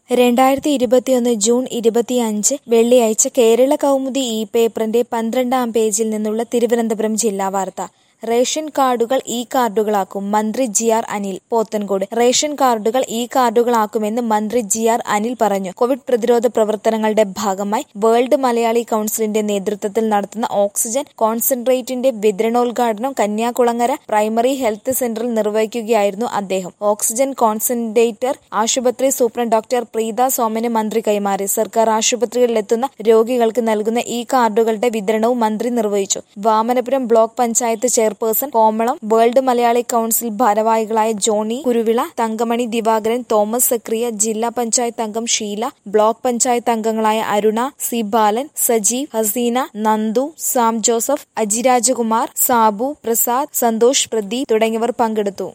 രണ്ടായിരത്തി ഇരുപത്തിയൊന്ന് ജൂൺ ഇരുപത്തിയഞ്ച് വെള്ളിയാഴ്ച കേരള കൗമുദി ഈ പേപ്പറിന്റെ പന്ത്രണ്ടാം പേജിൽ നിന്നുള്ള തിരുവനന്തപുരം ജില്ലാ വാർത്ത റേഷൻ കാർഡുകൾ ഇ കാർഡുകളാക്കും മന്ത്രി G R Anil Pothencode ration കാർഡുകൾ ഇ കാർഡുകളാക്കുമെന്ന് മന്ത്രി ജി ആർ അനിൽ പറഞ്ഞു കോവിഡ് പ്രതിരോധ പ്രവർത്തനങ്ങളുടെ ഭാഗമായി വേൾഡ് മലയാളി കൌൺസിലിന്റെ നേതൃത്വത്തിൽ നടത്തുന്ന ഓക്സിജൻ കോൺസെൻട്രേറ്റിന്റെ വിതരണോദ്ഘാടനം കന്യാകുളങ്ങര പ്രൈമറി ഹെൽത്ത് സെന്ററിൽ നിർവഹിക്കുകയായിരുന്നു അദ്ദേഹം ഓക്സിജൻ കോൺസെൻട്രേറ്റർ ആശുപത്രി സൂപ്രണ്ട് ഡോക്ടർ പ്രീത സോമന് മന്ത്രി കൈമാറി സർക്കാർ ആശുപത്രികളിലെത്തുന്ന രോഗികൾക്ക് നൽകുന്ന ഈ കാർഡുകളുടെ വിതരണവും മന്ത്രി നിർവഹിച്ചു Vamanapuram block panchayat chairperson Komalam World Malayali Council ഭാരവാഹികളായ ജോണി കുരുവിള തങ്കമണി ദിവാകരൻ തോമസ് സക്രിയ ജില്ലാ പഞ്ചായത്ത് അംഗം ഷീല ബ്ലോക്ക് പഞ്ചായത്ത് അംഗങ്ങളായ Aruna C Balan Sajeev Haseena Nandu Sam Joseph Ajirajakumar Sabu Prasad Santhosh Pradeep തുടങ്ങിയവർ പങ്കെടുത്തു